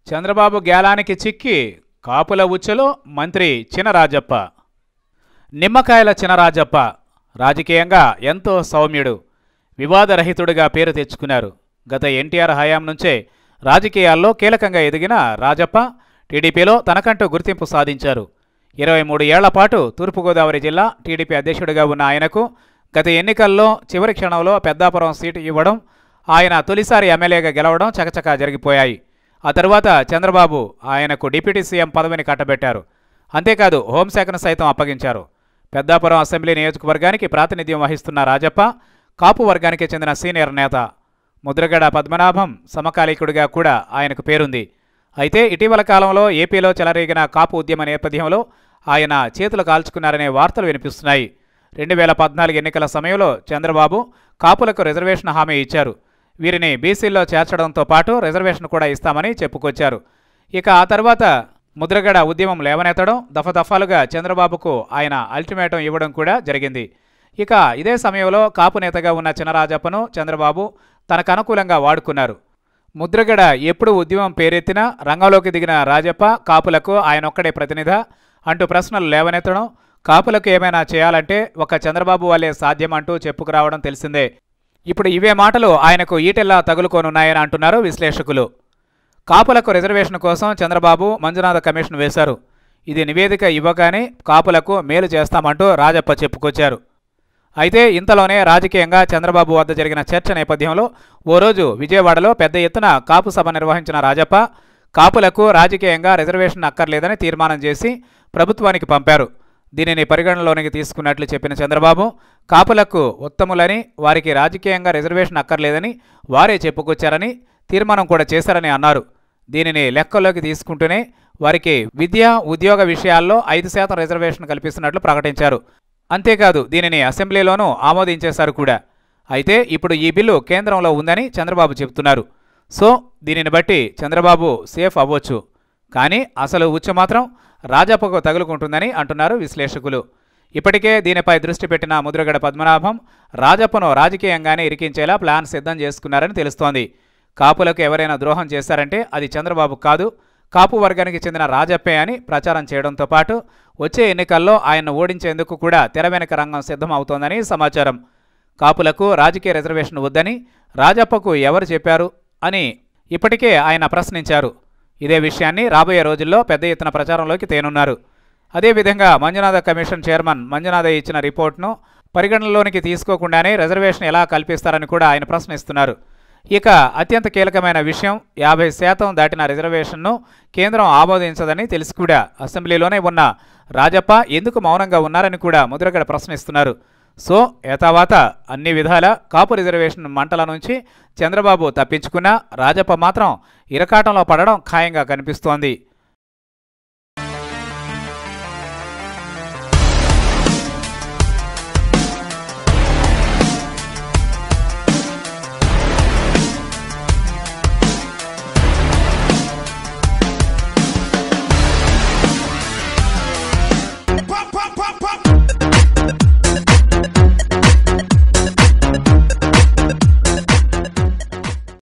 చంద్రబాబు గ్యాలానికి చిక్కి కాపుల ఉచ్చెలో మంత్రి చినరాజప్ప నిమ్మకాయల చినరాజప్ప రాజకీయంగా ఎంతో సౌమ్యుడు వివాదరహితుడిగా పేరు తెచ్చుకున్నారు గత ఎన్టీఆర్ హయాం నుంచే రాజకీయాల్లో కీలకంగా ఎదిగిన రాజప్ప టీడీపీలో తనకంటూ గుర్తింపు సాధించారు ఇరవై మూడు ఏళ్ల పాటు తూర్పుగోదావరి జిల్లా టీడీపీ అధ్యక్షుడిగా ఉన్న ఆయనకు గత ఎన్నికల్లో చివరి క్షణంలో పెద్దాపురం సీటు ఇవ్వడం ఆయన తొలిసారి ఎమ్మెల్యేగా గెలవడం చకచకా జరిగిపోయాయి ఆ తరువాత చంద్రబాబు ఆయనకు డిప్యూటీ సీఎం పదవిని కట్టబెట్టారు అంతేకాదు హోంశాఖను సైతం అప్పగించారు పెద్దాపురం అసెంబ్లీ నియోజకవర్గానికి ప్రాతినిధ్యం వహిస్తున్న రాజప్ప కాపు వర్గానికి చెందిన సీనియర్ నేత ముద్రగడ పద్మనాభం సమకాలీకుడిగా కూడా ఆయనకు పేరుంది అయితే ఇటీవల కాలంలో ఏపీలో చెలరేగిన కాపు ఉద్యమ నేపథ్యంలో ఆయన చేతులు కాల్చుకున్నారనే వార్తలు వినిపిస్తున్నాయి రెండు వేల పద్నాలుగు ఎన్నికల సమయంలో చంద్రబాబు కాపులకు రిజర్వేషన్ హామీ ఇచ్చారు వీరిని బీసీల్లో చేర్చడంతో పాటు రిజర్వేషన్ కూడా ఇస్తామని చెప్పుకొచ్చారు ఇక ఆ తర్వాత ముద్రగడ ఉద్యమం లేవనెత్తడం దఫదఫాలుగా చంద్రబాబుకు ఆయన అల్టిమేటం ఇవ్వడం కూడా జరిగింది ఇక ఇదే సమయంలో కాపు నేతగా ఉన్న చినరాజప్పను చంద్రబాబు తనకు అనుకూలంగా వాడుకున్నారు ముద్రగడ ఎప్పుడు ఉద్యమం పేరెత్తినా రంగంలోకి దిగిన రాజప్ప కాపులకు ఆయన ఒక్కడే ప్రతినిధ అంటూ ప్రశ్నలు లేవనెత్తడం కాపులకు ఏమైనా చేయాలంటే ఒక చంద్రబాబు వల్లే సాధ్యమంటూ చెప్పుకురావడం తెలిసిందే ఇప్పుడు ఇవే మాటలు ఆయనకు ఈటెల్లా తగులుకోనున్నాయని అంటున్నారు విశ్లేషకులు కాపులకు రిజర్వేషన్ కోసం చంద్రబాబు మంజునాథ కమిషన్ వేశారు ఇది నివేదిక ఇవ్వగానే కాపులకు మేలు చేస్తామంటూ రాజప్ప చెప్పుకొచ్చారు అయితే ఇంతలోనే రాజకీయంగా చంద్రబాబు వద్ద జరిగిన చర్చ నేపథ్యంలో ఓ రోజు విజయవాడలో పెద్ద ఎత్తున కాపు సభ నిర్వహించిన రాజప్ప కాపులకు రాజకీయంగా రిజర్వేషన్ అక్కర్లేదని తీర్మానం చేసి ప్రభుత్వానికి పంపారు దీనిని పరిగణనలోనికి తీసుకున్నట్లు చెప్పిన చంద్రబాబు కాపులకు ఉత్తములని వారికి రాజకీయంగా రిజర్వేషన్ అక్కర్లేదని వారే చెప్పుకొచ్చారని తీర్మానం కూడా చేశారని అన్నారు దీనిని లెక్కల్లోకి తీసుకుంటూనే వారికి విద్య ఉద్యోగ విషయాల్లో ఐదు శాతం రిజర్వేషన్ కల్పిస్తున్నట్లు ప్రకటించారు అంతేకాదు దీనిని అసెంబ్లీలోనూ ఆమోదించేశారు కూడా అయితే ఇప్పుడు ఈ బిల్లు కేంద్రంలో ఉందని చంద్రబాబు చెబుతున్నారు సో దీనిని బట్టి చంద్రబాబు సేఫ్ అవ్వచ్చు కానీ అసలు ఉచ్చ మాత్రం రాజప్పకు తగులుకుంటుందని అంటున్నారు విశ్లేషకులు ఇప్పటికే దీనిపై దృష్టి పెట్టిన ముద్రగడ పద్మనాభం రాజప్పను రాజకీయంగానే ఇరికించేలా ప్లాన్ సిద్ధం చేసుకున్నారని తెలుస్తోంది కాపులకు ఎవరైనా ద్రోహం చేశారంటే అది చంద్రబాబు కాదు కాపు వర్గానికి చెందిన రాజప్పే అని ప్రచారం చేయడంతో పాటు వచ్చే ఎన్నికల్లో ఆయన్ను ఓడించేందుకు కూడా తెర వెనుక రంగం సిద్ధం అవుతోందని సమాచారం కాపులకు రాజకీయ రిజర్వేషన్ వద్దని రాజప్పకు ఎవరు చెప్పారు అని ఇప్పటికే ఆయన ప్రశ్నించారు ఇదే విషయాన్ని రాబోయే రోజుల్లో పెద్ద ఎత్తున ప్రచారంలోకి తేనున్నారు అదేవిధంగా మంజునాథ కమిషన్ చైర్మన్ మంజునాథ ఇచ్చిన రిపోర్ట్ను పరిగణనలోనికి తీసుకోకుండానే రిజర్వేషన్ ఎలా కల్పిస్తారని కూడా ఆయన ప్రశ్నిస్తున్నారు ఇక అత్యంత కీలకమైన విషయం యాభై శాతం దాటిన రిజర్వేషన్ను కేంద్రం ఆమోదించదని తెలిసి కూడా అసెంబ్లీలోనే ఉన్న రాజప్ప ఎందుకు మౌనంగా ఉన్నారని కూడా ముద్రగడ ప్రశ్నిస్తున్నారు సో ఏతావాత అన్ని విధాల కాపు రిజర్వేషన్ మంటల నుంచి చంద్రబాబు తప్పించుకున్నా రాజప్ప మాత్రం ఇరకాటంలో పడడం ఖాయంగా కనిపిస్తోంది